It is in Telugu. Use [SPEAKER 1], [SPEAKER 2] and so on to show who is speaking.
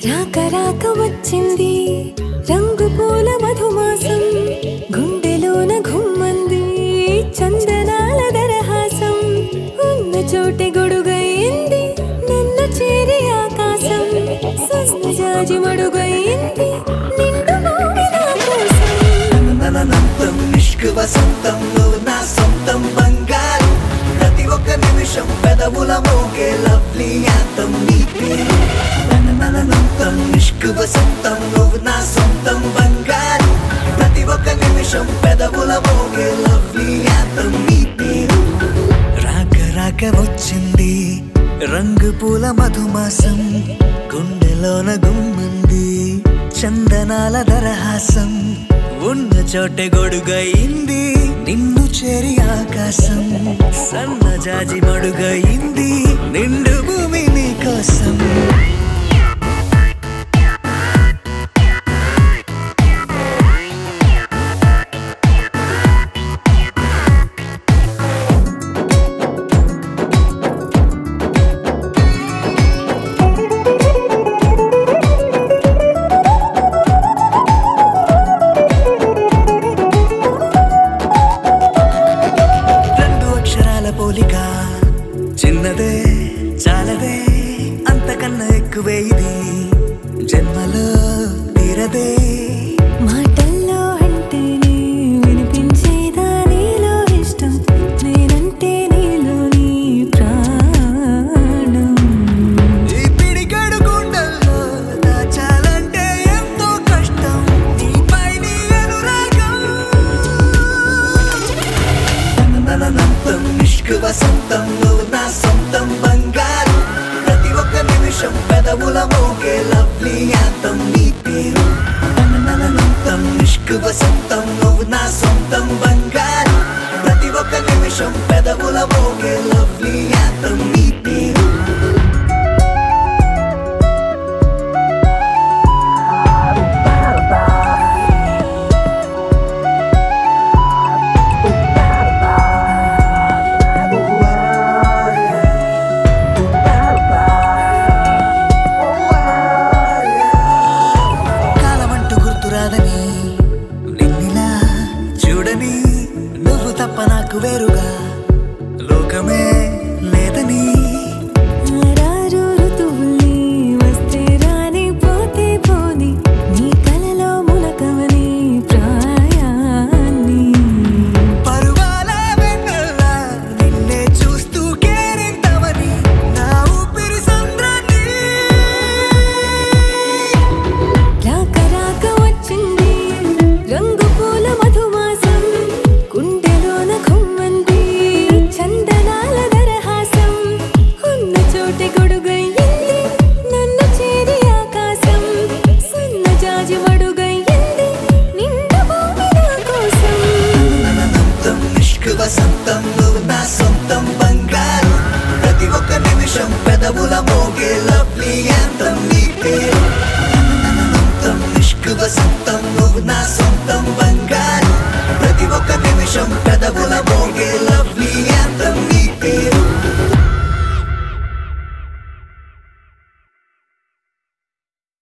[SPEAKER 1] రాక రాక వచ్చింది రంగు పూల మధుమాసం గుండెలోన ఘుమ్మంది చందనాల దరహాసం ఉన్న చోటే గొడుగయింది నన్ను చేరి ఆకాశం సన్నజాజి మడుగయింది నిండు భూమి నా కోసం
[SPEAKER 2] ననంతం నిష్కు వసంతం నువ్వు నా సొంతం బంగారు ప్రతి ఒక్క నిమిషం పెదవుల మోగే లవ్లీ యాంతం నీ పేరు ననంతం నిష్కు వసంతం నువ్వు నా సొంతం బంగారు ప్రతి ఒక్క నిమిషం పెదవుల మోగే లవ్లీ యాంతం నీ పేరు రాక రాక వచ్చింది రంగు పూల మధుమాసం గుండెలోన గుమ్మంది చందనాల దరహాసం ఉన్న చోటే గొడుగయింది నిన్ను చేరి ఆకాశం సన్నజాజి మడుగయింది నిండు భూమి నీ కోసం రెండు అక్షరాల పోలిక చిన్నదే చాలదే అంతకన్నా ఎక్కువే ఇది జన్మలో తీరదే
[SPEAKER 1] మాటల్లో అంటేనే వినిపించేదా నీలో ఇష్టం నేనంటే నీలోని ప్రాణం
[SPEAKER 2] ఈ పిడిగడు గుండెల్లో దాచాలంటే ఎంతో కష్టం నీపై నీ అనురాగం ననంతం నిష్కు వసంతం నువ్వు నా సొంతం బంగారు ప్రతి ఒక్క నిమిషం పెదవుల మోగే లవ్లీ యాంతం నీ పేరు ననంతం నిష్కు వసంతం నువ్వు నా సొంతం బంగారు ప్రతి ఒక్క నిమిషం పెదవుల మోగే లవ్లీ యాంతం నీ పేరు కాలమంటూ గుర్తురాదని నిన్నిలా చూడని నువ్వు తప్ప నాకు వేరుగా లోకమే లేదని
[SPEAKER 1] ఆరారు ఋతువుల్ని వస్తే రాని పోతే పోని నీ కలలో మునకవని ప్రాయాన్ని
[SPEAKER 2] పరువాల వెన్నెలా నిన్నే చూస్తూ కేరింతవని నా ఊపిరి సంద్రాన్ని
[SPEAKER 1] రాక రాక వచ్చింది రంగు పూల మధుమాసం గుండెలోన ఘుమ్మంది చందనాల దరహాసం ఉన్న చోటే గొడుగయ్యింది నన్ను చేరి ఆకాశం సన్నజాజి మడుగయ్యింది నిండు భూమి నా కోసం
[SPEAKER 2] ననంతం నిష్కు వసంతం నువ్వు నా సొంతం బంగారు ప్రతి ఒక్క నిమిషం పెదవుల మోగే లవ్లీ యాంతం నీ పేరు ననంతం నిష్కు వసంతం నువ్వు నా సొంతం